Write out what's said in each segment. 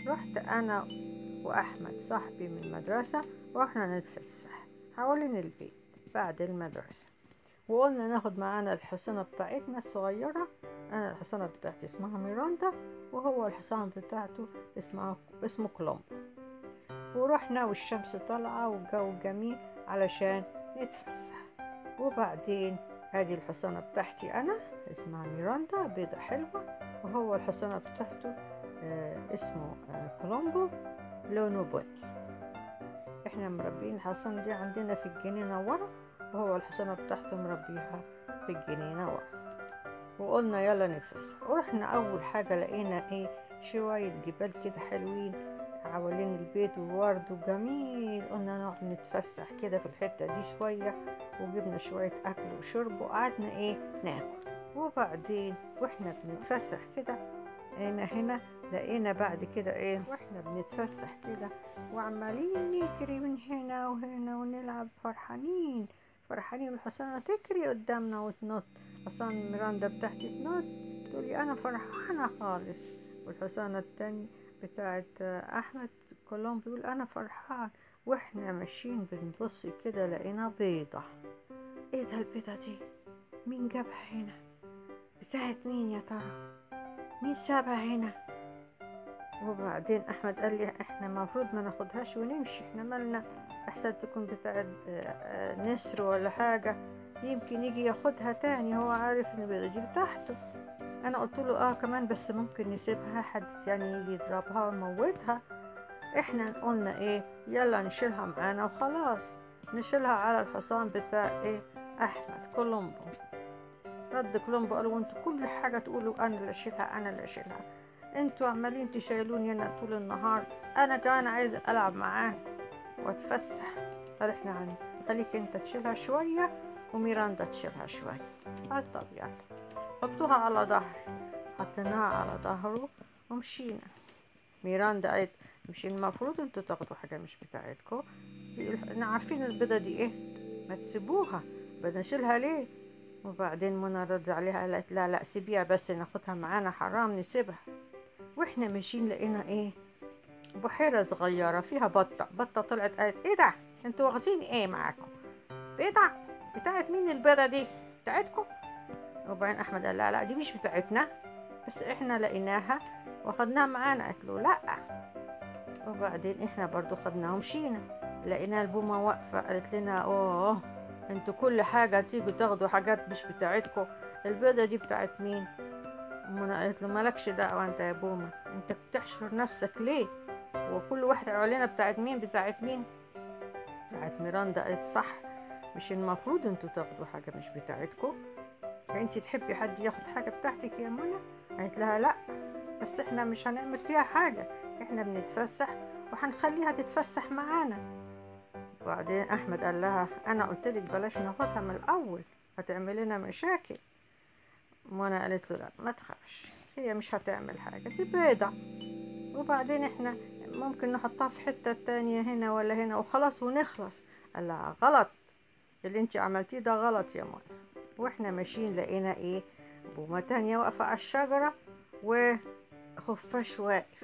رحت انا واحمد صاحبي من المدرسة واحنا نتفسح حوالين البيت بعد المدرسة وقلنا ناخد معانا الحصانة بتاعتنا الصغيرة انا الحصانة بتاعتي اسمها ميراندا وهو الحصان بتاعته اسمه اسمه كولومبو ورحنا والشمس طالعة والجو جميل علشان نتفسح وبعدين هذه الحصانة بتاعتي أنا اسمها ميراندا بيضة حلوة وهو الحصانة بتاعته آه اسمه آه كولومبو لونه بني احنا مربين الحصانة دي عندنا في الجنينة ورا وهو الحصانة بتاعته مربيها في الجنينة ورا وقلنا يلا نتفسح ورحنا أول حاجة لقينا ايه شوية جبال كده حلوين حوالين البيت وورد وجميل قلنا نقعد نتفسح كده في الحتة دي شوية وجبنا شوية أكل وشرب وقعدنا إيه ناكل وبعدين وإحنا بنتفسح كده هنا هنا لقينا بعد كده إيه وإحنا بنتفسح كده وعمالين نجري من هنا وهنا ونلعب فرحانين فرحانين والحصانة تجري قدامنا وتنط حصان ميراندا بتاعتي تنط تقولي أنا فرحانة خالص والحصانة التانية بتاعت احمد كلهم بيقول انا فرحان واحنا ماشيين بنبص كده لقينا بيضة ايه ده البيضة دي مين جابها هنا بتاعت مين يا ترى مين سابها هنا وبعدين احمد قال لي احنا المفروض ما ناخدهاش ونمشي احنا مالنا احسن تكون بتاعت نسر ولا حاجة يمكن يجي ياخدها تاني هو عارف ان البيضة دي بتاعته انا قلت له اه كمان بس ممكن نسيبها حد يعني يجي يضربها ويموتها احنا قلنا ايه يلا نشيلها معانا وخلاص نشيلها على الحصان بتاع ايه احمد كولومبو رد كولومبو قالوا انتوا كل حاجة تقولوا انا اللي اشيلها انا اللي اشيلها انتوا عمالين تشيلوني انا طول النهار انا كمان عايز العب معاكم واتفسح قال احنا عن خليك انت تشيلها شوية وميراندا تشيلها شوية قال طب يلا حطوها على ظهري حطيناها على ظهره ومشينا ميراندا قالت مش المفروض انتوا تاخدوا حاجة مش بتاعتكم احنا عارفين البيضة دي ايه ما تسيبوها بدنا نشيلها ليه وبعدين منى رد عليها قالت لا لا سيبيها بس ناخدها معانا حرام نسيبها واحنا ماشيين لقينا ايه بحيرة صغيرة فيها بطة بطة طلعت قالت ايه ده انتوا واخدين ايه معاكم بيضة بتاعت مين البيضة دي بتاعتكم وبعدين احمد قال لا لا دي مش بتاعتنا بس احنا لقيناها واخدناها معانا قالت له لا وبعدين احنا برضو خدناها ومشينا لقينا البومة واقفة قالت لنا اوه انتوا كل حاجة تيجوا تاخدوا حاجات مش بتاعتكم البيضة دي بتاعت مين منى قالت له مالكش دعوة انت يا بومة انت بتحشر نفسك ليه وكل واحدة علينا بتاعت مين بتاعت مين بتاعت ميراندا قالت صح مش المفروض انتوا تاخدوا حاجة مش بتاعتكم انت تحبي حد ياخد حاجة بتاعتك يا منى قالت لها لا بس احنا مش هنعمل فيها حاجة احنا بنتفسح وهنخليها تتفسح معانا وبعدين احمد قال لها انا قلت لك بلاش ناخدها من الاول هتعمل لنا مشاكل منى قالت له لا ما تخافش هي مش هتعمل حاجة دي بيضة وبعدين احنا ممكن نحطها في حتة تانية هنا ولا هنا وخلاص ونخلص قال لها غلط اللي انت عملتيه ده غلط يا منى واحنا ماشيين لقينا ايه بومة تانية واقفة على الشجرة وخفاش واقف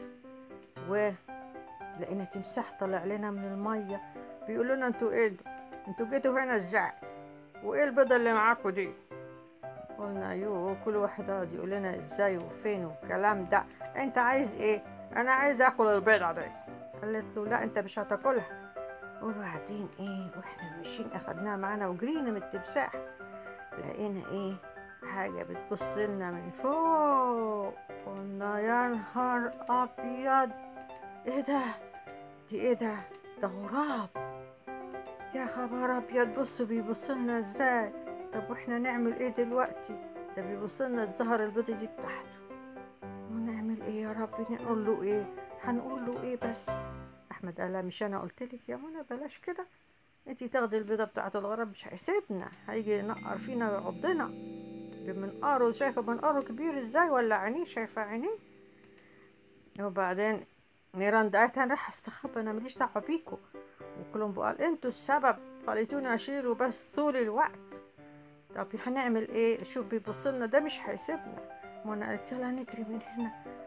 ولقينا تمساح طلع لنا من المية بيقول لنا انتوا ايه ده انتوا جيتوا هنا ازاي وايه البيضة اللي معاكوا دي قلنا يو كل واحد يقعد يقول لنا ازاي وفين والكلام ده انت عايز ايه انا عايز اكل البيضة دي قالت له لا انت مش هتاكلها وبعدين ايه واحنا ماشيين اخدناها معانا وجرينا من التمساح لقينا ايه حاجة بتبص لنا من فوق قلنا يا نهار ابيض ايه ده دي ايه ده ده غراب يا خبر ابيض بص بيبص لنا ازاي طب واحنا نعمل ايه دلوقتي ده بيبص لنا الزهر البيضة دي بتاعته ونعمل ايه يا رب نقول له ايه هنقول له ايه بس احمد قال مش انا قلت لك يا منى بلاش كده انتي تاخدي البيضة بتاعت الغراب مش هيسيبنا هيجي ينقر فينا ويعضنا بمنقاره شايفة منقاره كبير ازاي ولا عينيه شايفة عينيه وبعدين ميراندا قالت انا راح استخبى انا ماليش دعوة بيكو وكولومبو قال انتوا السبب خليتوني اشيله بس طول الوقت طب هنعمل ايه شوف بيبص لنا ده مش هيسيبنا وانا قلت يلا نجري من هنا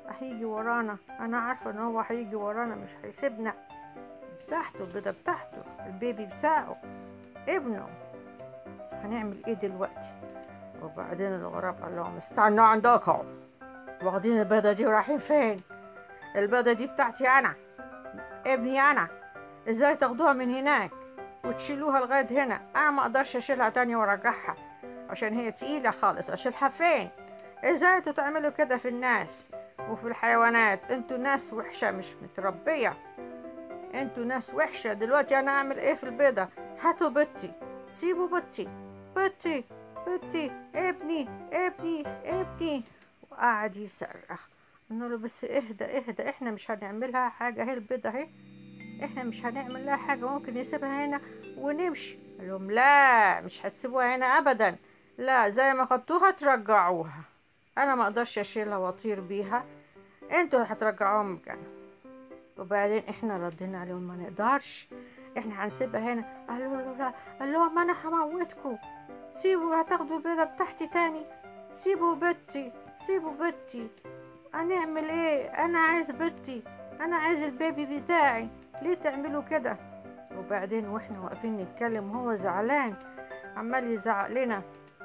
هيجي ورانا انا عارفه ان هو هيجي ورانا مش هيسيبنا بتاعته البيضه بتاعته البيبي بتاعه ابنه هنعمل ايه دلوقتي وبعدين الغراب قال لهم استنوا عندكم واخدين البيضه دي ورايحين فين البيضه دي بتاعتي انا ابني انا ازاي تاخدوها من هناك وتشيلوها لغايه هنا انا ما اقدرش اشيلها تاني وارجعها عشان هي تقيله خالص اشيلها فين ازاي انتوا تعملوا كده في الناس وفي الحيوانات انتوا ناس وحشه مش متربيه انتوا ناس وحشه دلوقتي انا اعمل ايه في البيضه هاتوا بنتي سيبوا بنتي بنتي بنتي ابني ابني ابني وقعد يصرخ قلنا له بس اهدى اهدى احنا مش هنعملها حاجه اهي البيضه اهي احنا مش هنعمل لها حاجه ممكن نسيبها هنا ونمشي قال لهم لا مش هتسيبوها هنا ابدا لا زي ما خدتوها ترجعوها انا ما اقدرش اشيلها واطير بيها انتوا هترجعوها مكانها وبعدين احنا ردينا عليهم ما نقدرش احنا هنسيبها هنا قالوا له لا قال لهم انا هموتكم سيبوا هتاخدوا البيضة بتاعتي تاني سيبوا بنتي سيبوا بنتي هنعمل ايه انا عايز بنتي انا عايز البيبي بتاعي ليه تعملوا كده وبعدين واحنا واقفين نتكلم هو زعلان عمال يزعق لنا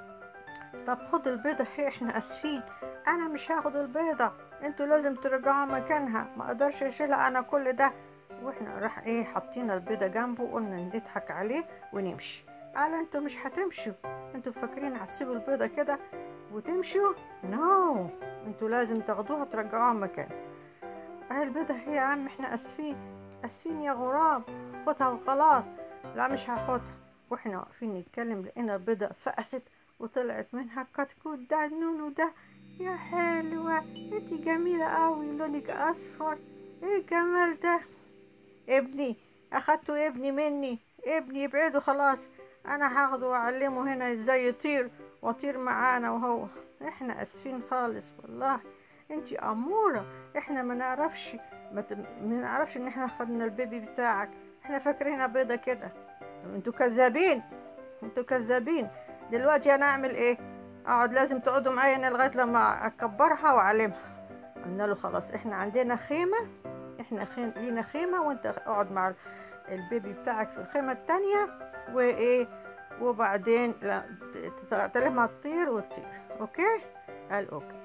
طب خد البيضة هي احنا اسفين انا مش هاخد البيضة انتوا لازم ترجعوها مكانها ما اقدرش اشيلها انا كل ده واحنا راح ايه حطينا البيضة جنبه وقلنا نضحك عليه ونمشي قال انتوا مش هتمشوا انتوا فاكرين هتسيبوا البيضة كده وتمشوا نو no. انتوا لازم تاخدوها ترجعوها مكان اهي البيضة هي يا عم احنا اسفين اسفين يا غراب خدها وخلاص لا مش هاخدها واحنا واقفين نتكلم لقينا البيضة فقست وطلعت منها الكتكوت ده النونو ده يا حلوة انتي جميلة قوي لونك اصفر ايه الجمال ده ابني اخدته ابني مني ابني يبعده خلاص انا هاخده واعلمه هنا ازاي يطير واطير معانا وهو احنا اسفين خالص والله انتي امورة احنا ما نعرفش ما ت- ما نعرفش ان احنا خدنا البيبي بتاعك احنا فاكرينها بيضة كده انتوا كذابين انتوا كذابين دلوقتي انا اعمل ايه اقعد لازم تقعدوا معايا هنا لغايه لما اكبرها واعلمها قلنا له خلاص احنا عندنا خيمه احنا خيم لينا خيمه وانت اقعد مع البيبي بتاعك في الخيمه التانية وايه وبعدين لا ت- تعلمها تطير وتطير اوكي قال اوكي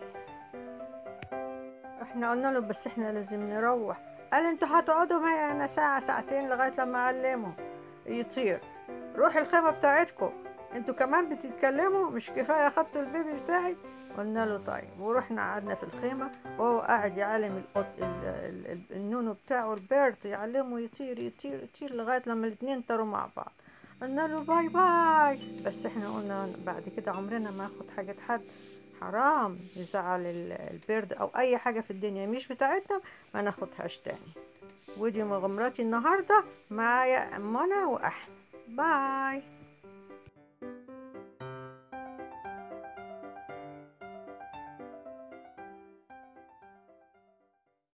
احنا قلنا له بس احنا لازم نروح قال انتوا هتقعدوا معايا انا ساعه ساعتين لغايه لما اعلمه يطير روح الخيمه بتاعتكم انتوا كمان بتتكلموا مش كفايه اخدتوا البيبي بتاعي قلنا له طيب ورحنا قعدنا في الخيمه وهو قاعد يعلم القط ال- ال- ال- النونو بتاعه البيرد يعلمه يطير يطير يطير لغايه لما الاتنين طاروا مع بعض قلنا له باي باي بس احنا قلنا بعد كده عمرنا ما اخد حاجه حد حرام يزعل ال- البيرد او اي حاجه في الدنيا مش بتاعتنا ما ناخدهاش تاني ودي مغامراتي النهارده معايا منى واحمد باي